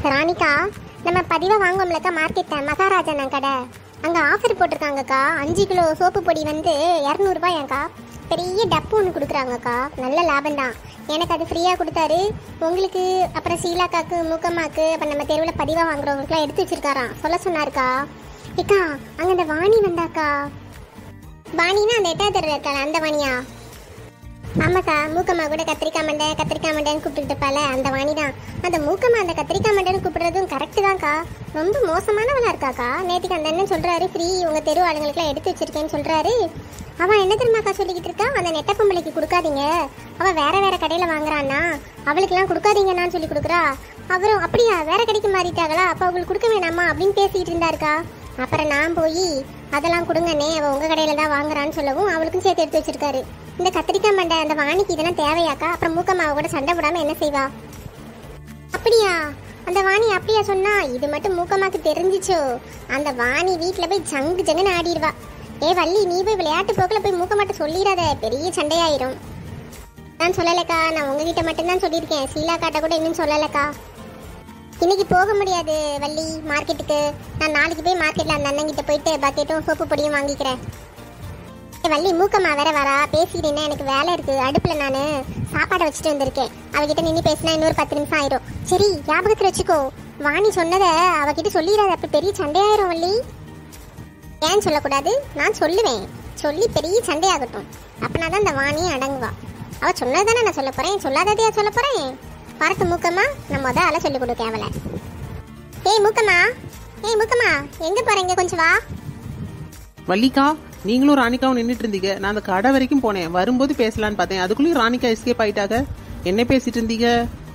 ராணிகா நம்ம பதிவை வாங்குவோம்லக்கா மார்க்கெட்ல மகாராஜன் கடை அங்க ஆஃபர் போட்டிருக்காங்கக்கா அஞ்சு கிலோ சோப்பு பொடி வந்து இரநூறுபாயாக்கா பெரிய டப்பு ஒன்று கொடுக்குறாங்கக்கா நல்ல லாபம் தான் எனக்கு அது ஃப்ரீயாக கொடுத்தாரு உங்களுக்கு அப்புறம் சீலாக்காக்கு மூக்கம்மாக்கு அப்புறம் நம்ம தெருவில் பதிவாக வாங்குறவங்களுக்குலாம் எடுத்து வச்சிருக்காராம் சொல்ல சொன்னாருக்கா ஏக்கா அங்கே இந்த வாணி வந்தாக்கா வாணினா அந்த எட்டாவது தெருவில் இருக்காள் அந்த வாணியா ஆமாக்கா மூக்கம்மா கூட கத்திரிக்காய் மண்டை கத்திரிக்காய் மண்டைன்னு கூப்பிட்டுட்டு இருப்பால அந்த வாணி தான் அந்த மூக்கம்மா அந்த கத்திரிக்காய் மண்டைன்னு கூப்பிடுறதும் கரெக்டு தான்க்கா ரொம்ப மோசமானவளா இருக்காக்கா நேற்றுக்கு அந்த அண்ணன் சொல்றாரு ஃப்ரீ உங்க தெரு ஆளுங்களுக்குலாம் எடுத்து வச்சிருக்கேன்னு சொல்றாரு அவன் என்ன தெரியுமாக்கா சொல்லிக்கிட்டு இருக்கா அந்த நெட்ட பொம்பளைக்கு கொடுக்காதீங்க அவ வேற வேற கடையில வாங்குறான்னா அவளுக்கெல்லாம் கொடுக்காதீங்கன்னு சொல்லி கொடுக்குறா அவரும் அப்படியா வேற கடைக்கு மாறிட்டாங்களா அப்ப அவங்களுக்கு கொடுக்க வேணாமா அப்படின்னு பேசிட்டு இருந்தாருக்கா அப்புறம் நான் போய் அதெல்லாம் கொடுங்கண்ணே அவ உங்க கடையில தான் வாங்குறான்னு சொல்லவும் அவளுக்கும் சேர்த்து எடுத்து வச்சிருக்காரு இந்த கத்திரிக்காய் மண்டை அந்த வாணிக்கு இதெல்லாம் தேவையாக்கா அப்புறம் மூக்கம்மாவை கூட சண்டை போடாம என்ன செய்வா அப்படியா அந்த வாணி அப்படியா சொன்னா இது மட்டும் மூக்கம்மாக்கு தெரிஞ்சிச்சோ அந்த வாணி வீட்ல போய் ஜங்கு ஜங்குன்னு ஆடிடுவா ஏ வள்ளி நீ போய் விளையாட்டு போக்கில் போய் மூக்கம்மாட்ட சொல்லிடாத பெரிய சண்டையாயிரும் நான் சொல்லலக்கா நான் உங்ககிட்ட மட்டும்தான் சொல்லியிருக்கேன் சீலாக்காட்ட கூட இன்னும் சொல்லலக்கா இன்னைக்கு போக முடியாது வள்ளி மார்க்கெட்டுக்கு நான் நாளைக்கு போய் மார்க்கெட்ல அந்த அண்ணன் கிட்ட போயிட்டு பக்கெட்டும் சோப்பு பொடியும் வாங்கிக்கிறேன் ஏ, வள்ளி மூக்கம்மா வேற வரா பேசிக்கிறேன்னா எனக்கு வேலை இருக்கு அடுப்புல நான் சாப்பாடை வச்சுட்டு வந்திருக்கேன் அவகிட்ட நின்று பேசினா இன்னொரு பத்து நிமிஷம் ஆயிரும் சரி ஞாபகத்துல வச்சுக்கோ வாணி சொன்னதை அவகிட்ட சொல்லிடாத அப்ப பெரிய சண்டையாயிரும் வள்ளி ஏன் சொல்லக்கூடாது நான் சொல்லுவேன் சொல்லி பெரிய சண்டையாகட்டும் அப்பனா தான் இந்த வாணி அடங்குவா அவ சொன்னதானே நான் சொல்ல போறேன் சொல்லாததையா சொல்ல போறேன் வரட்டு மூக்கம்மா நான் முத ஆள சொல்லி கொடுக்க அவளை ஏய் மூக்கம்மா ஏய் மூக்கம்மா எங்க போறீங்க கொஞ்சம் வா வள்ளிக்கா நீங்களும் ராணிக்காவும் நின்றுட்டு இருந்தீங்க நான் அந்த கடை வரைக்கும் போனேன் வரும்போது பேசலான்னு பார்த்தேன் அதுக்குள்ளேயும் ராணிக்கா எஸ்கேப் ஆயிட்டாங்க என்ன பேசிட்டு இருந்தீங்க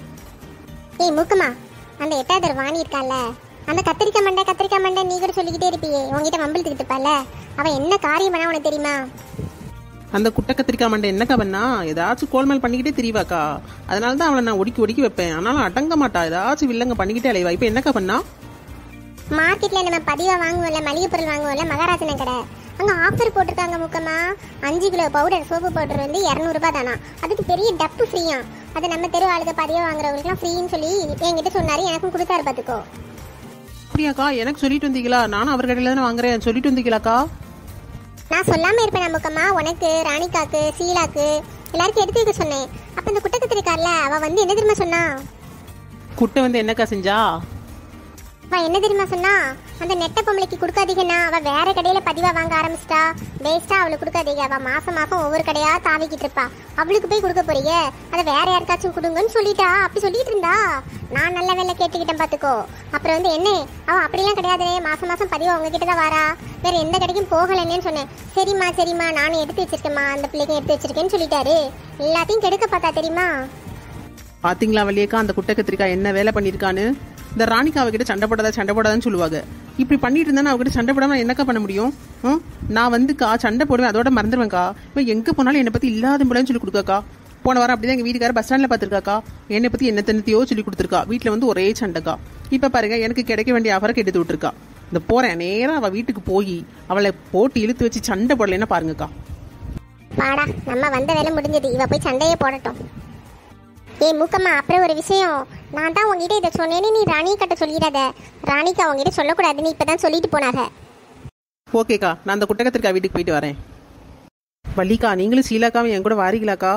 ஏய் மூக்கம்மா அந்த எட்டாவது வாணி இருக்கால அந்த கத்திரிக்காய் மண்டை கத்திரிக்காய் மண்டை நீ கூட சொல்லிக்கிட்டே இருப்பியே உங்ககிட்ட வம்பிழுத்துக்கிட்டு இருப்பால அவன் என்ன காரியம் பண்ணா உனக்கு தெரியுமா அந்த குட்டை கத்திரிக்காய் மண்டை என்னக்கா பண்ணா ஏதாச்சும் கோல்மேல் பண்ணிக்கிட்டே தெரியவாக்கா அதனால தான் அவளை நான் ஒடுக்கி ஒடுக்கி வைப்பேன் ஆனாலும் அடங்க மாட்டா ஏதாச்சும் வில்லங்க பண்ணிக்கிட்டே அலைவா இப்போ என்னக்கா பண்ணா மார்க்கெட்ல நம்ம பதிவா வாங்குவோம்ல மளிகை பொருள் வாங்குவோம்ல மகாராஜன கடை அங்க ஆஃபர் போட்டிருக்காங்க முக்கமா அஞ்சு கிலோ பவுடர் சோப்பு பவுடர் வந்து இரநூறுபா தானா அதுக்கு பெரிய டப்பு ஃப்ரீயா அது நம்ம தெரு ஆளுக பதிவா வாங்குறவங்களுக்குலாம் ஃப்ரீன்னு சொல்லி என்கிட்ட சொன்னாரு எனக்கும் கொடுத்தாரு பாத்துக்கோ அப்படியாக்கா எனக்கு சொல்லிட்டு வந்தீங்களா நானும் அவர் கடையில் தானே வாங்குறேன் சொல்லிட்டு வந்தீங்களாக்கா நான் சொல்லாம இருப்பேன் முக்கம்மா உனக்கு ராணிகாக்கு சீலாக்கு எல்லாருக்கும் எடுத்து வைக்க சொன்னேன் அப்ப இந்த குட்டக்கத்திரி இருக்கார்ல அவ வந்து என்ன தெரியுமா சொன்னா குட்டை வந்து என்னக்கா செஞ்சா அவ என்ன தெரியுமா சொன்னா அந்த நெட்ட பொம்பளைக்கு கொடுக்காதீங்கன்னா அவ வேற கடையில பதிவா வாங்க ஆரம்பிச்சிட்டா வேஸ்டா அவளுக்கு கொடுக்காதீங்க அவ மாசம் மாசம் ஒவ்வொரு கடையா தாவிக்கிட்டு இருப்பா அவளுக்கு போய் கொடுக்க போறீங்க அதை வேற யாருக்காச்சும் கொடுங்கன்னு சொல்லிட்டா அப்படி சொல்லிட்டு இருந்தா நான் நல்ல வேலை கேட்டுக்கிட்டேன் பாத்துக்கோ அப்புறம் வந்து என்ன அவ அப்படிலாம் கிடையாதே மாசம் மாசம் பதிவா உங்ககிட்ட தான் வாரா வேற எந்த கடைக்கும் போகலன்னு சொன்னேன் சரிம்மா சரிம்மா நானும் எடுத்து வச்சிருக்கேம்மா அந்த பிள்ளைக்கும் எடுத்து வச்சிருக்கேன்னு சொல்லிட்டாரு எல்லாத்தையும் கெடுக்க பார்த்தா தெரியுமா பாத்தீங்களா வள்ளியக்கா அந்த குட்டை கத்திரிக்காய் என்ன வேலை பண்ணியிருக்கான்னு இந்த ராணிக்கா அவகிட்ட சண்டை போடாத சண்டை போடாதான்னு சொல்லுவாங்க இப்படி பண்ணிட்டு இருந்தா அவகிட்ட சண்டை போடாம நான் என்னக்கா பண்ண முடியும் ம்? நான் வந்துக்கா சண்டை போடுவேன் அதோட மறந்துடுவேன்க்கா இப்போ எங்க போனாலும் என்னை பத்தி இல்லாத போலன்னு சொல்லி கொடுக்காக்கா போன வாரம் அப்படிதான் எங்க வீட்டுக்கார பஸ் ஸ்டாண்ட்ல பாத்துருக்காக்கா என்னை பத்தி என்ன தன்னத்தையோ சொல்லி கொடுத்துருக்கா வீட்டுல வந்து ஒரே சண்டைக்கா இப்ப பாருங்க எனக்கு கிடைக்க வேண்டிய ஆஃபரை கெடுத்து விட்டுருக்கா இந்த போறேன் நேரா அவ வீட்டுக்கு போய் அவளை போட்டு இழுத்து வச்சு சண்டை போடலைன்னா பாருங்கக்கா வாடா நம்ம வந்த வேலை முடிஞ்சது இவ போய் சண்டையே போடட்டும் ஏய் மூக்கம்மா அப்புறம் ஒரு விஷயம் நான் தான் உங்ககிட்ட இதை சொன்னேன்னு நீ ராணி கிட்ட சொல்லிடாத ராணிக்கு அவங்ககிட்ட சொல்லக்கூடாதுன்னு இப்பதான் சொல்லிட்டு போனாங்க ஓகேக்கா நான் அந்த குட்டை கத்திரிக்காய் வீட்டுக்கு போயிட்டு வரேன் வள்ளிக்கா நீங்களும் சீலாக்காவும் என் கூட வாரீங்களாக்கா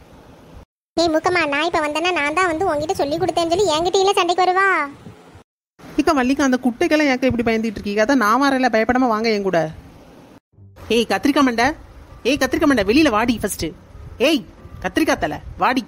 ஏய் மூக்கம்மா நான் இப்ப வந்தேன்னா நான் தான் வந்து உங்ககிட்ட சொல்லி கொடுத்தேன்னு சொல்லி என்கிட்ட இல்ல சண்டைக்கு வருவா இக்கா வள்ளிக்கா அந்த குட்டைக்கெல்லாம் ஏக்க இப்படி பயந்துட்டு இருக்கீங்க அதான் நான் வரல பயப்படாம வாங்க என் கூட ஏய் கத்திரிக்காய் மண்டை ஏய் கத்திரிக்காய் மண்டை வெளியில வாடி ஃபர்ஸ்ட் ஏய் கத்திரிக்காய் தலை வாடி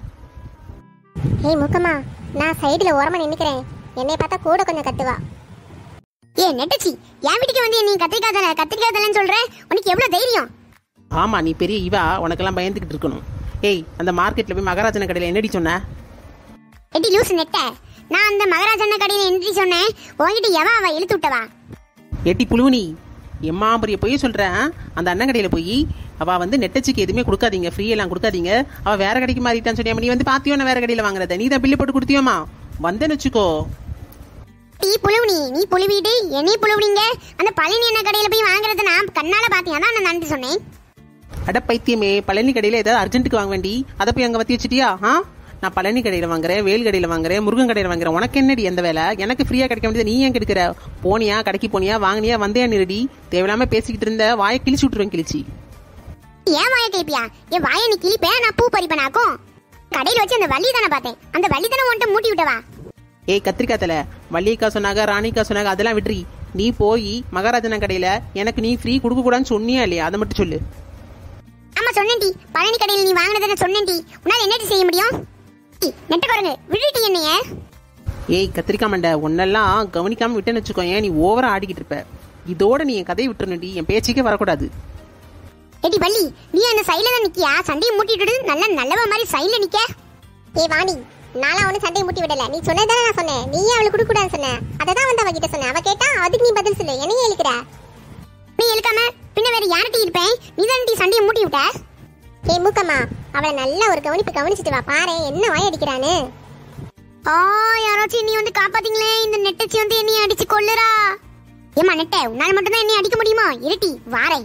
ஏய் மூக்கம்மா நான் சைடுல ஓரமா நின்னுக்கிறேன் என்னை பார்த்தா கூட கொஞ்சம் கத்துவா ஏ நெட்டச்சி என் வீட்டுக்கு வந்து நீ கத்திரிக்காய் தலை கத்திரிக்காய் தலைன்னு சொல்ற உனக்கு எவ்வளவு தைரியம் ஆமா நீ பெரிய இவா உனக்கெல்லாம் பயந்துகிட்டு இருக்கணும் ஏய் அந்த மார்க்கெட்ல போய் மகாராஜன கடையில என்னடி சொன்ன எடி லூஸ் நெட்ட நான் அந்த மகாராஜண்ண கடையில எந்திரி சொன்னேன் உன்கிட்ட எவன் அவ இழுத்து விட்டவா எட்டி புழுவனி எம்மா பெரிய பொய் சொல்றேன் அந்த அண்ணன் கடையில போய் அவ வந்து நெட்டச்சிக்கு எதுவுமே கொடுக்காதீங்க ஃப்ரீ எல்லாம் கொடுக்காதீங்க அவ வேற கடைக்கு மாறிட்டான்னு சொன்னியாம நீ வந்து பாத்தியோ நான் வேற கடையில வாங்குறத நீ தான் பில்லு போட்டு கொடுத்தியோமா வந்தேன்னு வச்சுக்கோ நீ புழுவுனி நீ புழுவிட்டு என்னைய புழுவுனீங்க அந்த பழனி என்ன கடையில போய் வாங்குறத நான் கண்ணால பாத்தேன் அதான் நான் நன்றி சொன்னேன் அட பைத்தியமே பழனி கடையில ஏதாவது அர்ஜென்ட்டுக்கு வாங்க வேண்டி அதை போய் அங்க வத்தி வச்சிட்டியா ஆ நான் பழனி கடையில் வாங்குறேன் வேல் கடையில் வாங்குறேன் முருகன் கடையில் வாங்குறேன் உனக்கு என்னடி அந்த வேலை எனக்கு ஃப்ரீயாக கிடைக்க வேண்டியது நீ ஏன் கெடுக்கிற போனியா கடைக்கு போனியா வாங்கினியா வந்தேன் நிரடி தேவையில்லாம பேசிக்கிட்டு இருந்த வாயை கிழிச்சு விட்டுருவேன் கிழிச்சி ஏன் வாய கேப்பியா என் வாயை நீ கிளிப்பேன் நான் பூ பறிப்பனாக்கும் கடையில் வச்சு அந்த வள்ளி தானே பார்த்தேன் அந்த வள்ளி தானே உன்ட்ட மூட்டி விட்டவா ஏய் கத்திரிக்காய் தலை வள்ளிக்கா சொன்னாங்க ராணிக்கா சொன்னாங்க அதெல்லாம் விட்ரி நீ போய் மகாராஜனா கடையில் எனக்கு நீ ஃப்ரீ கொடுக்கக்கூடாதுன்னு சொன்னியா இல்லையா அதை மட்டும் சொல்லு ஆமா சொன்னேன்டி பழனி கடையில் நீ வாங்கினதை சொன்னேன்டி உன்னால என்னடி செய்ய முடியும் நெட்ட பாருங்க விழுட்டி என்னைய ஏய் கத்திரிக்காய் மண்டை உன்னெல்லாம் கவனிக்காம விட்டேன்னு வச்சுக்கோ ஏன் நீ ஓவரா ஆடிக்கிட்டு இருப்ப இதோட நீ என் கதையை விட்டுறணுடி என் பேச்சுக்கே வரக்கூடாது ஏடி வள்ளி நீ அந்த சைடுல தான் நிக்கியா சண்டையை மூட்டிட்டு நல்ல நல்லவ மாதிரி சைடுல நிக்க ஏ வாணி நான்லாம் ஒன்றும் சண்டையை மூட்டி விடல நீ சொன்னதானே நான் சொன்னேன் நீ அவளுக்கு கொடுக்க கூடாதுன்னு சொன்ன அதை தான் வந்து அவகிட்ட சொன்னேன் அவ கேட்டா அதுக்கு நீ பதில் சொல்லு என்னையே இழுக்கிற நீ இழுக்காம பின்ன வேற யார்கிட்ட இருப்பேன் நீ தான் டீ சண்டையை மூட்டி விட்ட ஏ மூக்கம்மா அவளை நல்ல ஒரு கவனிப்பு கவனிச்சிட்டு வா பாரு என்ன வாய் அடிக்கிறான்னு ஆ யாராச்சும் நீ வந்து காப்பாத்தீங்களே இந்த நெட்டச்சி வந்து என்னைய அடிச்சு கொல்லுறா ஏமா நெட்ட உன்னால மட்டும் தான் என்னைய அடிக்க முடியுமா இருட்டி வாரை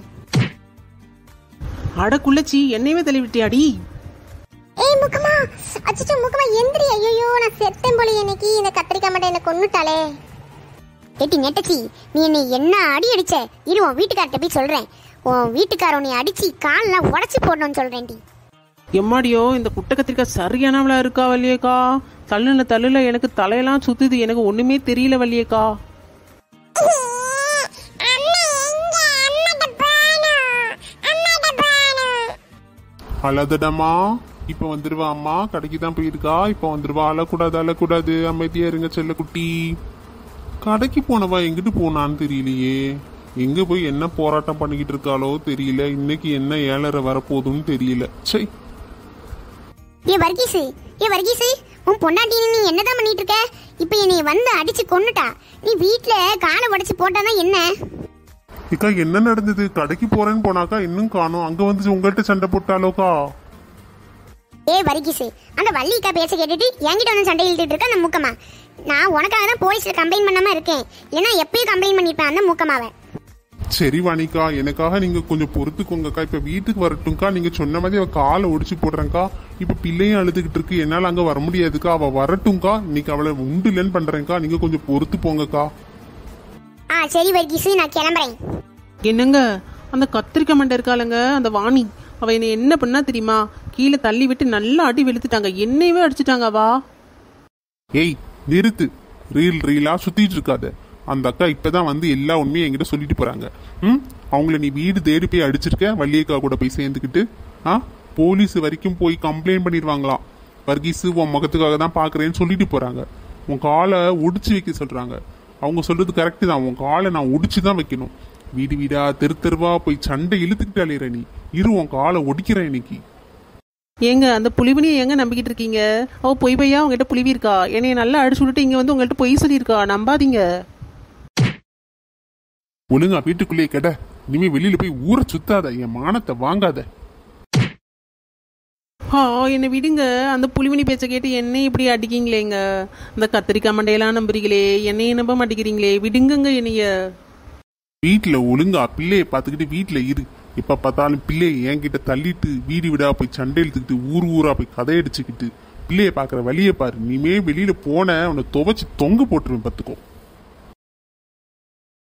அட குள்ளச்சி என்னையவே தள்ளி விட்டியாடி ஏய் முக்கமா அச்சச்சோ முக்கமா எந்திரி ஐயோ நான் செத்தேன் போல இன்னைக்கு இந்த கத்திரிக்காய் மட்டும் என்ன கொன்னுட்டாளே ஏட்டி நெட்டச்சி நீ என்னை என்ன அடி அடிச்ச இரு உன் வீட்டுக்கார்ட்ட போய் சொல்றேன் உன் வீட்டுக்கார உன்னை அடிச்சு கால்லாம் உடச்சி போடணும்னு சொல்றேன்டி எம்மாடியோ இந்த குட்டை கத்திரிக்காய் சரியானவளா இருக்கா வள்ளியக்கா தள்ளுன தள்ளுல எனக்கு தலையெல்லாம் சுத்துது எனக்கு ஒண்ணுமே தெரியல வள்ளியக்கா அழதடமா இப்ப வந்துருவா அம்மா கடைக்கு தான் போயிருக்கா இப்ப வந்துருவா அழக்கூடாது அழக்கூடாது அமைதியா இருங்க செல்லக்குட்டி கடைக்கு போனவா எங்கிட்டு போனான்னு தெரியலையே எங்க போய் என்ன போராட்டம் பண்ணிக்கிட்டு இருக்காளோ தெரியல இன்னைக்கு என்ன ஏழரை வரப்போகுதுன்னு தெரியல சை ஏ வர்கீஸ் ஏ வர்கீஸ் உன் பொண்டாட்டி நீ என்னதான் பண்ணிட்டு இருக்க இப்போ என்னை வந்து அடிச்சு கொன்னுட்டா நீ வீட்ல காலை உடைச்சு போட்டாதான் என்ன இக்கா என்ன நடந்தது கடைக்கு போறேன்னு போனாக்கா இன்னும் காணோம் அங்க வந்து உங்கள்கிட்ட சண்டை போட்டாலோக்கா ஏ வரிகிசு அந்த வள்ளிக்கா பேச்ச கேட்டுட்டு என்கிட்ட வந்து சண்டை இழுத்துட்டு இருக்க அந்த மூக்கமா நான் உனக்காக தான் போலீஸ்ல கம்ப்ளைண்ட் பண்ணாம இருக்கேன் இல்லைன்னா எப்பயும் கம்ப்ளைண்ட் பண்ணிருப்பேன் அந்த மூக்கமாவை சரி வாணிக்கா எனக்காக நீங்க கொஞ்சம் பொறுத்துக்கோங்கக்கா இப்ப வீட்டுக்கு வரட்டும்க்கா நீங்க சொன்ன மாதிரி அவ காலை ஒடிச்சு போடுறேன்க்கா இப்ப பிள்ளையும் அழுதுகிட்டு இருக்கு என்னால அங்க வர முடியாதுக்கா அவ வரட்டும்க்கா இன்னைக்கு அவளை உண்டு இல்லைன்னு பண்றேன்க்கா நீங்க கொஞ்சம் பொறுத்து போங்கக்கா ஆ சரி வர்கீசு நான் கிளம்புறேன் என்னங்க அந்த கத்திரிக்காய் மண்டை இருக்காளுங்க அந்த வாணி அவ என்னை என்ன பண்ணா தெரியுமா கீழே தள்ளி விட்டு நல்லா அடி வெளுத்துட்டாங்க என்னையவே அடிச்சிட்டாங்க அவா ஏய் நிறுத்து ரீல் ரீலா சுத்திட்டு இருக்காத அந்த அக்கா இப்பதான் வந்து எல்லா உண்மையும் என்கிட்ட சொல்லிட்டு போறாங்க ம் அவங்கள நீ வீடு தேடி போய் அடிச்சிருக்க வள்ளியக்கா கூட போய் சேர்ந்துக்கிட்டு ஆ போலீஸ் வரைக்கும் போய் கம்ப்ளைண்ட் பண்ணிடுவாங்களாம் வர்கீஸ் உன் முகத்துக்காக தான் பாக்குறேன்னு சொல்லிட்டு போறாங்க உன் காலை ஒடிச்சு வைக்க சொல்றாங்க அவங்க சொல்றது கரெக்டு தான் உன் காலை நான் ஒடிச்சு தான் வைக்கணும் வீடு வீடா தெரு தெருவா போய் சண்டை இழுத்துக்கிட்டாலே நீ இரு உன் காலை ஒடிக்கிறேன் இன்னைக்கு ஏங்க அந்த புலிவினியை எங்க நம்பிக்கிட்டு இருக்கீங்க அவ பொய் பையா உங்ககிட்ட புலிவி இருக்கா என்னைய நல்லா அடிச்சு விட்டுட்டு இங்க வந்து உங்கள்கிட்ட பொய் சொல்லியிருக்கா நம்பாதீங்க ஒழுங்கா வீட்டுக்குள்ளேயே கெட இனிமே வெளியில போய் ஊரை சுத்தாத என் மானத்தை வாங்காத ஆ என்னை விடுங்க அந்த புலிவினி பேச்ச கேட்டு என்னை இப்படி அடிக்கீங்களேங்க அந்த கத்திரிக்காய் மண்டையெல்லாம் நம்புறீங்களே என்னைய நம்ப மாட்டேங்கிறீங்களே விடுங்கங்க என்னைய வீட்டுல ஒழுங்கா பிள்ளைய பார்த்துக்கிட்டு வீட்டுல இரு எப்ப பார்த்தாலும் பிள்ளைய என்கிட்ட தள்ளிட்டு வீடு வீடா போய் சண்டை இழுத்துக்கிட்டு ஊர் ஊரா போய் கதையடிச்சுக்கிட்டு பிள்ளைய பாக்குற வழியை பாரு இனிமே வெளியில போன உன்னை துவைச்சு தொங்க போட்டுருவேன் பார்த்துக்கோ